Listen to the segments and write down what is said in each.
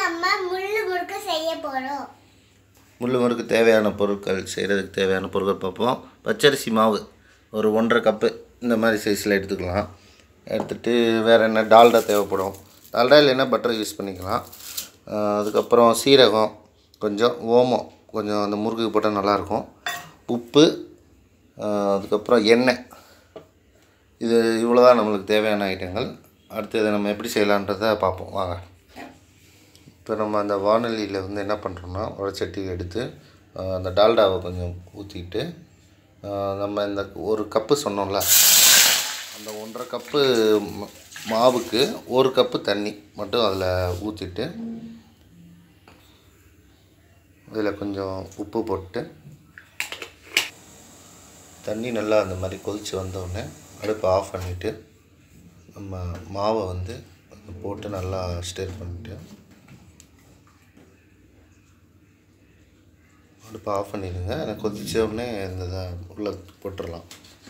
நம்ம முள்ளு முறுக்கு செய்ய போறோம் முள்ளு முறுக்கு தேவையான பொருட்கள் செய்கிறதுக்கு தேவையான பொருட்கள் பார்ப்போம் பச்சரிசி மாவு ஒரு ஒன்றரை கப்பு இந்த மாதிரி சைஸில் எடுத்துக்கலாம் எடுத்துகிட்டு வேறு என்ன டால்டா தேவைப்படும் டால்டா இல்லைன்னா பட்டர் யூஸ் பண்ணிக்கலாம் ஆஹ் அதுக்கப்புறம் சீரகம் கொஞ்சம் ஓமம் கொஞ்சம் அந்த முறுக்குக்கு போட்டால் நல்லாயிருக்கும் உப்பு ஆஹ் அதுக்கப்புறம் எண்ணெய் இது இவ்வளோ தான் நம்மளுக்கு தேவையான ஐட்டங்கள் அடுத்து இதை நம்ம எப்படி செய்யலான்றதை பார்ப்போம் வாங்க இப்போ நம்ம அந்த வானொலியில் வந்து என்ன பண்ணுறோம்னா உரச்சட்டி எடுத்து ஆஹ், அந்த டால்டாவை கொஞ்சம் ஊற்றிட்டு நம்ம இந்த ஒரு கப்பு சொன்னோம்ல அந்த ஒன்றரை கப்பு ம- மாவுக்கு ஒரு கப்பு தண்ணி மட்டும் அதில் ஊற்றிட்டு இதில் கொஞ்சம் உப்பு போட்டு தண்ணி நல்லா அந்த மாதிரி கொதித்து வந்தோடனே அடுப்பை ஆஃப் பண்ணிவிட்டு நம்ம மாவை வந்து போட்டு நல்லா ஸ்டேர் பண்ணிவிட்டு அடுப்பை ஆஃப் பண்ணிடுங்க எனக்கு கொதிச்ச உடனே இந்த இதை உள்ளே போட்டுடலாம்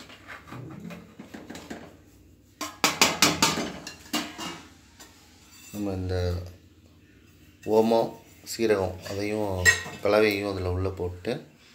நம்ம இந்த ஓமம் சீரகம் அதையும் கலவையும் அதில் உள்ளே போட்டு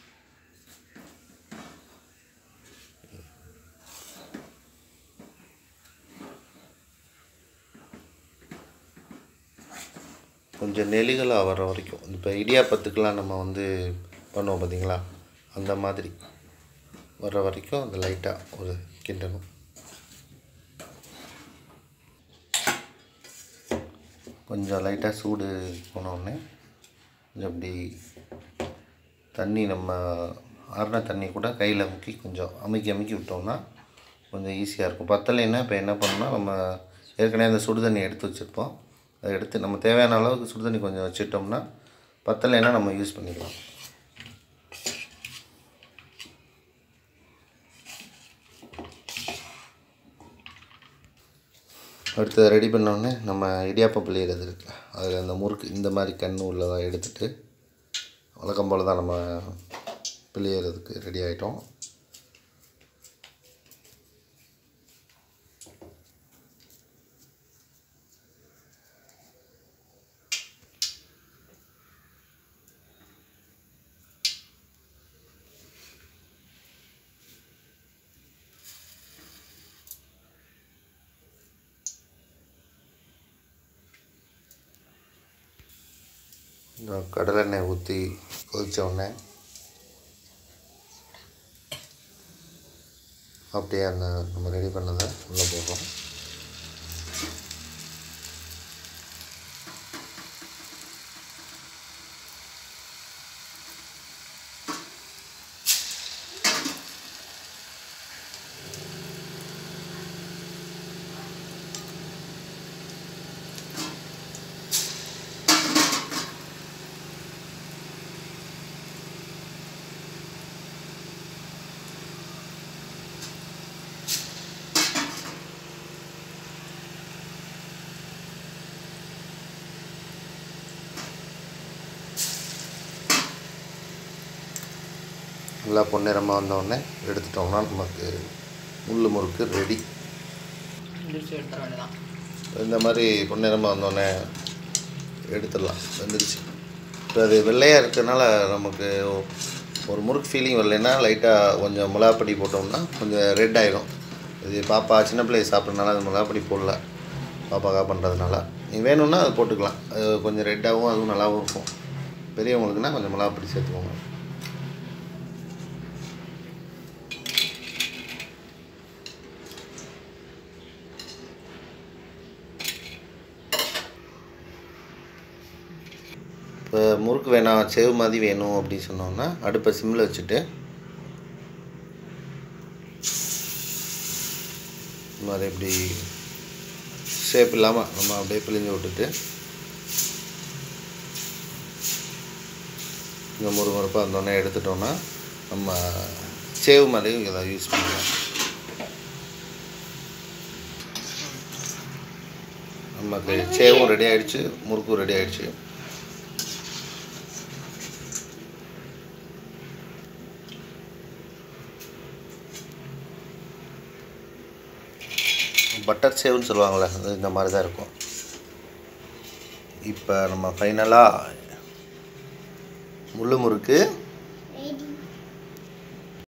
கொஞ்சம் நெளிகளாக வர வரைக்கும் இப்போ இடியாப்பத்துக்கெலாம் நம்ம வந்து பண்ணுவோம் பார்த்தீங்களா அந்த மாதிரி வர்ற வரைக்கும் அந்த லைட்டாக ஒரு கிண்டணும் கொஞ்சம் லைட்டாக சூடு போன உடனே கொஞ்சம் அப்படி தண்ணி நம்ம ஆறின தண்ணி கூட கையில் முக்கி கொஞ்சம் அமுக்கி அமுக்கி விட்டோம்னா கொஞ்சம் ஈஸியாக இருக்கும் பத்தலைன்னா இப்போ என்ன பண்ணணும்னா நம்ம ஏற்கனவே அந்த சுடு தண்ணி எடுத்து வச்சுருப்போம் அதை எடுத்து நம்ம தேவையான அளவுக்கு சுடு தண்ணி கொஞ்சம் வச்சுட்டோம்னா பத்தலைன்னா நம்ம யூஸ் பண்ணிக்கலாம் அடுத்து ரெடி பண்ணோடனே நம்ம இடியாப்பம் பிள்ளையிறது இருக்குல்ல அதில் அந்த முறுக்கு இந்த மாதிரி கண் உள்ளதாக எடுத்துட்டு வழக்கம் போல் தான் நம்ம பிள்ளையிறதுக்கு ரெடி ஆகிட்டோம் இந்த கடலெண்ணெய் ஊற்றி கொதிச்ச உடனே அப்படியே அந்த நம்ம ரெடி பண்ணதை உள்ளே போடுறோம் நல்லா பொன்னிறமாக வந்தோடனே எடுத்துட்டோம்னா நமக்கு முள் முறுக்கு ரெடி முடிச்சு எடுத்துட வேண்டியதான் இந்த மாதிரி பொன்னிறமாக வந்தோடனே எடுத்துடலாம் வந்துருச்சு இப்போ அது வெள்ளையாக இருக்கறனால நமக்கு ஒரு முறுக்கு ஃபீலிங் வரலைன்னா லைட்டாக கொஞ்சம் மிளகாப்பொடி போட்டோம்னா கொஞ்சம் ரெட் ஆயிடும் இது பாப்பா சின்ன பிள்ளை சாப்பிட்றதுனால அது மிளகாப்பொடி போடல பாப்பாக்காக பண்ணுறதுனால நீ வேணும்னா அது போட்டுக்கலாம் அது கொஞ்சம் ரெட்டாகவும் அதுவும் நல்லாவும் இருக்கும் பெரியவங்களுக்குன்னா கொஞ்சம் மிளகாப்பொடி சேர்த்துக்கோங்க இப்போ முறுக்கு வேணாம் செவு மாதிரி வேணும் அப்படின்னு சொன்னோம்னா அடுப்பை சிம்மில் வச்சுட்டு நம்ம அதை இப்படி ஷேப் இல்லாமல் நம்ம அப்படியே பிழிஞ்சு விட்டுட்டு இந்த முறு முறுப்பாக இருந்தோடனே எடுத்துட்டோம்னா நம்ம சேவு மாதிரி இதை யூஸ் பண்ணலாம் நமக்கு சேவும் ரெடி ஆயிடுச்சு முறுக்கும் ரெடி ஆயிடுச்சு பட்டர் சேவ்னு சொல்லுவாங்கள்ல அது இந்த மாதிரி தான் இருக்கும் இப்போ நம்ம ஃபைனலாக முள்ளு முறுக்கு